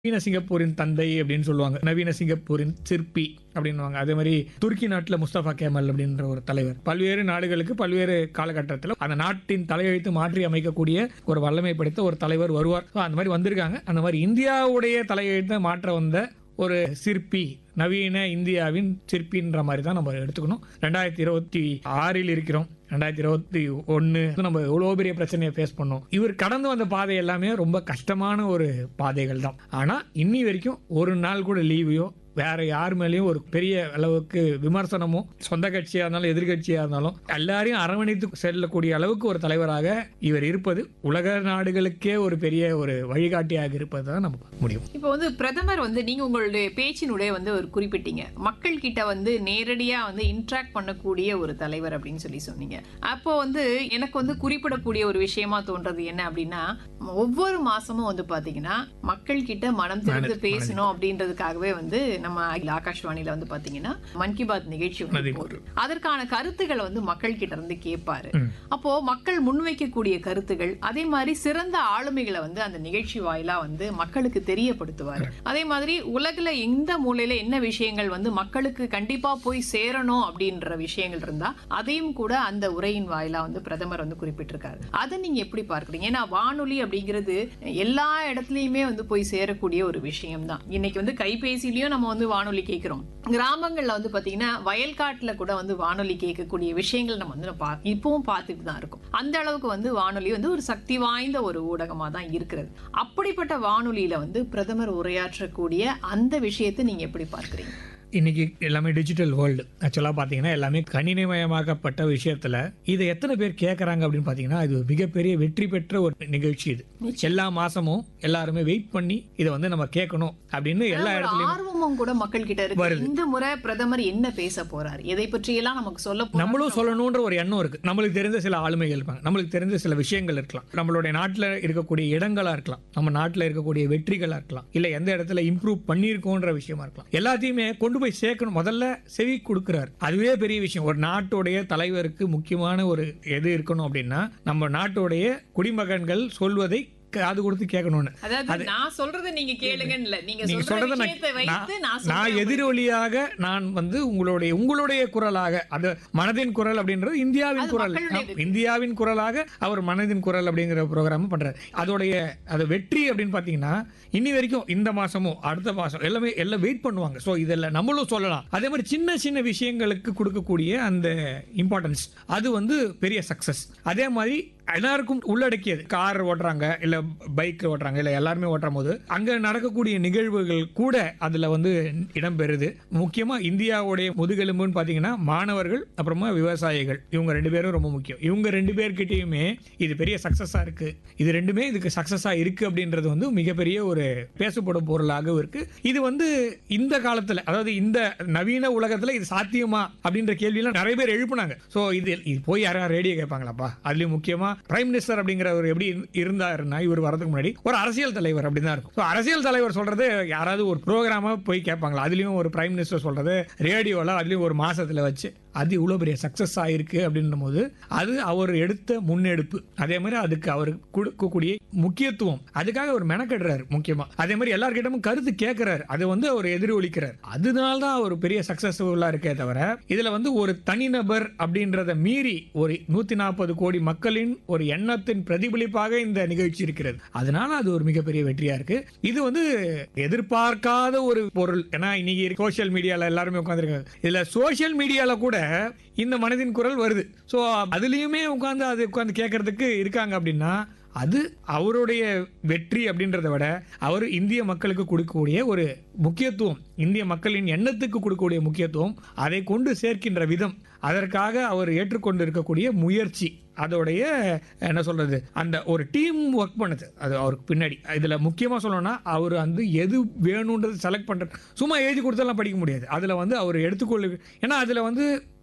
நவீன சிங்கப்பூரின் தந்தை அப்படின்னு சொல்லுவாங்க நவீன சிங்கப்பூரின் சிற்பி அப்படின்னுவாங்க அதே மாதிரி துருக்கி நாட்டில் முஸ்தபா கேமல் அப்படின்ற ஒரு தலைவர் பல்வேறு நாடுகளுக்கு பல்வேறு காலகட்டத்தில் அந்த நாட்டின் தலையெழுத்து மாற்றி அமைக்கக்கூடிய ஒரு வல்லமை படைத்த ஒரு தலைவர் வருவார் So, அந்த மாதிரி வந்திருக்காங்க அந்த மாதிரி இந்தியாவுடைய தலையெழுத்தை மாற்ற வந்த ஒரு சிற்பி நவீன இந்தியாவின் சிற்பின்ற மாதிரி தான் நம்ம எடுத்துக்கணும் ரெண்டாயிரத்தி இருபத்தி ஆறில் இருக்கிறோம் ரெண்டாயிரத்தி இருபத்தி ஒன்று நம்ம எவ்வளோ பெரிய பிரச்சனையை ஃபேஸ் பண்ணோம் இவர் கடந்து வந்த பாதை எல்லாமே ரொம்ப கஷ்டமான ஒரு பாதைகள் தான் ஆனால் இன்னி வரைக்கும் ஒரு நாள் கூட லீவையோ வேற யார் மேலேயும் ஒரு பெரிய அளவுக்கு விமர்சனமோ சொந்த கட்சியாக இருந்தாலும் எதிர்கட்சியாக இருந்தாலும் எல்லாரையும் அரவணைத்து செல்லக்கூடிய அளவுக்கு ஒரு தலைவராக இவர் இருப்பது உலக நாடுகளுக்கே ஒரு பெரிய ஒரு வழிகாட்டியாக இருப்பது தான் நம்ம பார்க்க முடியும் இப்போ வந்து பிரதமர் வந்து நீங்க உங்களுடைய பேச்சினுடைய வந்து ஒரு குறிப்பிட்டீங்க மக்கள் கிட்ட வந்து நேரடியா வந்து இன்ட்ராக்ட் பண்ணக்கூடிய ஒரு தலைவர் அப்படின்னு சொல்லி சொன்னீங்க அப்போ வந்து எனக்கு வந்து குறிப்பிடக்கூடிய ஒரு விஷயமா தோன்றது என்ன அப்படின்னா ஒவ்வொரு மாசமும் வந்து பாத்தீங்கன்னா மக்கள் கிட்ட மனம் திறந்து மனது- பேசணும் அப்படின்றதுக்காகவே வந்து நம்ம ஆகாஷ்வாணியில வந்து பாத்தீங்கன்னா மன் கி பாத் நிகழ்ச்சி வந்து மனதை போகுது. அதற்கான கருத்துக்களை வந்து மக்கள் கிட்ட இருந்து கேட்பாரு ம். அப்போ மக்கள் முன்வைக்கக்கூடிய கருத்துகள் அதே மாதிரி சிறந்த ஆளுமைகளை வந்து அந்த நிகழ்ச்சி வாயிலா வந்து மக்களுக்கு தெரியப்படுத்துவார் அதே மாதிரி உலகுல எந்த மூலையில என்ன விஷயங்கள் வந்து மக்களுக்கு கண்டிப்பா போய் சேரணும் அப்படின்ற விஷயங்கள் இருந்தா அதையும் கூட அந்த உரையின் வாயிலா வந்து பிரதமர் வந்து குறிப்பிட்டிருக்காரு அதை நீங்க எப்படி பார்க்கறீங்க ஏன்னா வானொலி அப்படிங்கிறது எல்லா இடத்துலயுமே வந்து போய் சேரக்கூடிய ஒரு விஷயம் தான் இன்னைக்கு வந்து கைபேசியிலயும் நம்ம வந்து வானொலி கேட்கிறோம் கிராமங்கள்ல வந்து பாத்தீங்கன்னா வயல்காட்டுல கூட வந்து வானொலி கேட்கக்கூடிய விஷயங்கள் நம்ம வந்து பா- இப்பவும் பார்த்துட்டு தான் இருக்கோம் அந்த அளவுக்கு வந்து வானொலி வந்து ஒரு சக்தி வாய்ந்த ஒரு ஊடகமா தான் இருக்கிறது அப்படிப்பட்ட வானொலியில வந்து பிரதமர் உரையாற்றக்கூடிய அந்த விஷயத்தை நீங்க எப்படி பார்க்கறீங்க இன்னைக்கு எல்லாமே டிஜிட்டல் வேர்ல்டு ஆக்சுவலாக பார்த்தீங்கன்னா எல்லாமே கணினிமயமாக்கப்பட்ட விஷயத்தில் இதை எத்தனை பேர் கேட்குறாங்க அப்படின்னு பார்த்தீங்கன்னா இது ஒரு மிகப்பெரிய வெற்றி பெற்ற ஒரு நிகழ்ச்சி இது எல்லா மாசமும் எல்லாருமே வெயிட் பண்ணி இதை வந்து நம்ம கேட்கணும் அப்படின்னு எல்லா ஒரு இடத்துலையும் ஆர்வமும் கூட மக்கள் கிட்ட இருக்கு இந்த முறை பிரதமர் என்ன பேச போறாரு எதை பற்றி எல்லாம் நமக்கு சொல்ல போறாரு நம்மளும் சொல்லணுன்ற ஒரு எண்ணம் இருக்கு நம்மளுக்கு தெரிந்த சில ஆளுமைகள் இருப்பாங்க நம்மளுக்கு தெரிந்த சில விஷயங்கள் இருக்கலாம் நம்மளுடைய நாட்டில் இருக்கக்கூடிய இடங்களா இருக்கலாம் நம்ம நாட்டில் இருக்கக்கூடிய வெற்றிகளா இருக்கலாம் இல்ல எந்த இடத்துல இம்ப்ரூவ் பண்ணியிருக்கோன்ற விஷயமா இருக்கலாம் எல்லாத்தையுமே கொண்டு போய் சேர்க்கணும் முதல்ல செவி கொடுக்கிறார் அதுவே பெரிய விஷயம் ஒரு நாட்டுடைய தலைவருக்கு முக்கியமான ஒரு எது இருக்கணும் அப்படின்னா நம்ம நாட்டுடைய குடிமகன்கள் சொல்வதை காது கொடுத்து கேட்கணும்னு அதாவது நான் சொல்றதை நீங்க கேளுங்கன்னு இல்ல நீங்க நீங்க சொல்ற சொல்றத விஷயத்தை வைத்து நான் நான் நான் சொல்றேன் எதிரொலியாக நான் வந்து உங்களுடைய உங்களுடைய குரலாக அது மனதின் குரல் அப்படின்றது இந்தியாவின் அது குரல் மக்களுடைய ஆம், இந்தியாவின் குரலாக அவர் மனதின் குரல் அப்படிங்கிற ப்ரோக்ராம் பண்றாரு அதோடைய அது வெற்றி அப்படின்னு பாத்தீங்கன்னா இன்னி வரைக்கும் இந்த மாசமும் அடுத்த மாசம் எல்லாமே எல்லாம் வெயிட் பண்ணுவாங்க ஸோ இதெல்லாம் நம்மளும் சொல்லலாம் அதே மாதிரி சின்ன சின்ன விஷயங்களுக்கு கொடுக்கக்கூடிய அந்த இம்பார்ட்டன்ஸ் அது வந்து பெரிய சக்சஸ் அதே மாதிரி எல்லாருக்கும் உள்ளடக்கியது கார் ஓட்டுறாங்க இல்ல பைக் ஓட்டுறாங்க இல்ல எல்லாருமே ஓட்டுற போது அங்க நடக்கக்கூடிய நிகழ்வுகள் கூட அதுல வந்து இடம்பெறுது முக்கியமா இந்தியாவுடைய முதுகெலும்புன்னு பாத்தீங்கன்னா மாணவர்கள் அப்புறமா விவசாயிகள் இவங்க ரெண்டு பேரும் ரொம்ப முக்கியம் இவங்க ரெண்டு பேர்கிட்டயுமே இது பெரிய சக்சஸா இருக்கு இது ரெண்டுமே இதுக்கு சக்சஸா இருக்கு அப்படின்றது வந்து மிகப்பெரிய ஒரு பேசப்படும் பொருளாகவும் இருக்கு இது வந்து இந்த காலத்துல அதாவது இந்த நவீன உலகத்துல இது சாத்தியமா அப்படின்ற கேள்வியெல்லாம் நிறைய பேர் எழுப்புனாங்க சோ இது இது போய் யாராவது ரேடியோ கேட்பாங்களாப்பா அதுலயும் முக்கியமா பிரைம் மினிஸ்டர் அப்படிங்கிறவர் எப்படி இரு- இருந்தாருன்னா இவர் வரதுக்கு முன்னாடி ஒரு அரசியல் தலைவர் அப்படி தான் இருக்கும் So, அரசியல் தலைவர் சொல்றது யாராவது ஒரு ப்ரோக்ராமா போய் கேட்பாங்களா அதுலயும் ஒரு பிரைம் மினிஸ்டர் சொல்றது ரேடியோல அதுலயும் ஒரு மாசத்துல வச்சு அது இவ்வளோ பெரிய சக்ஸஸ் ஆயிருக்கு அப்படின்னும் போது அது அவர் எடுத்த முன்னெடுப்பு அதே மாதிரி அதுக்கு அவர் கொடுக்கக்கூடிய முக்கியத்துவம் அதுக்காக அவர் மெனக்கெடுறாரு முக்கியமா அதே மாதிரி எல்லார்கிட்டமும் கருத்து கேட்கிறாரு அதை வந்து அவர் எதிரொலிக்கிறார் அதனால தான் அவர் பெரிய சக்சஸ்ஃபுல்லா இருக்கே தவிர இதுல வந்து ஒரு தனிநபர் அப்படின்றத மீறி ஒரு நூத்தி நாற்பது கோடி மக்களின் ஒரு எண்ணத்தின் பிரதிபலிப்பாக இந்த நிகழ்ச்சி இருக்கிறது அதனால அது ஒரு மிகப்பெரிய வெற்றியா இருக்கு இது வந்து எதிர்பார்க்காத ஒரு பொருள் ஏன்னா இன்னைக்கு சோஷியல் மீடியால எல்லாருமே உட்காந்துருக்காங்க இதுல சோஷியல் மீடியால கூட இந்த மனதின் குரல் வருது ஸோ அதுலயுமே உட்காந்து அது உட்காந்து கேட்கறதுக்கு இருக்காங்க அப்படின்னா அது அவருடைய வெற்றி அப்படின்றத விட அவர் இந்திய மக்களுக்கு கொடுக்கக்கூடிய ஒரு முக்கியத்துவம் இந்திய மக்களின் எண்ணத்துக்கு கொடுக்கக்கூடிய முக்கியத்துவம் அதை கொண்டு சேர்க்கின்ற விதம் அதற்காக அவர் ஏற்றுக்கொண்டு இருக்கக்கூடிய முயற்சி அதோடைய என்ன சொல்றது அந்த ஒரு டீம் ஒர்க் பண்ணுது அது அவருக்கு பின்னாடி இதுல முக்கியமா சொல்லணும்னா அவர் வந்து எது வேணுன்றது செலக்ட் பண்ற சும்மா எழுதி கொடுத்தெல்லாம் படிக்க முடியாது அதுல வந்து அவர் எடுத்துக்கொள்ளு ஏன்னா அதுல வந்து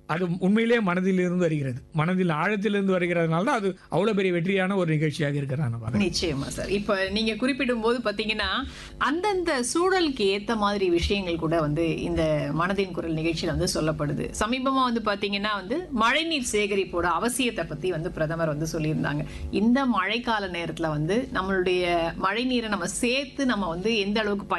அது உண்மையிலேயே மனதிலிருந்து வருகிறது மனதில் ஆழத்திலிருந்து வருகிறதுனால தான் அது அவ்வளவு பெரிய வெற்றியான ஒரு நிகழ்ச்சியாக இருக்கிறான் நான் பார்க்கிறேன். நிச்சயமா சார் இப்ப நீங்க குறிப்பிடும் போது பாத்தீங்கன்னா அந்தந்த சூழலுக்கு ஏத்த மாதிரி விஷயங்கள் கூட வந்து இந்த மனதின் குரல் நிகழ்ச்சியில வந்து சொல்லப்படுது சமீபமா வந்து பாத்தீங்கன்னா வந்து மழைநீர் சேகரிப்போட அவசியத்தை பத்தி வந்து பிரதமர் வந்து சொல்லியிருந்தாங்க இந்த மழைக்கால நேரத்துல வந்து நம்மளுடைய மழை நீரை நம்ம சேர்த்து நம்ம வந்து எந்த அளவுக்கு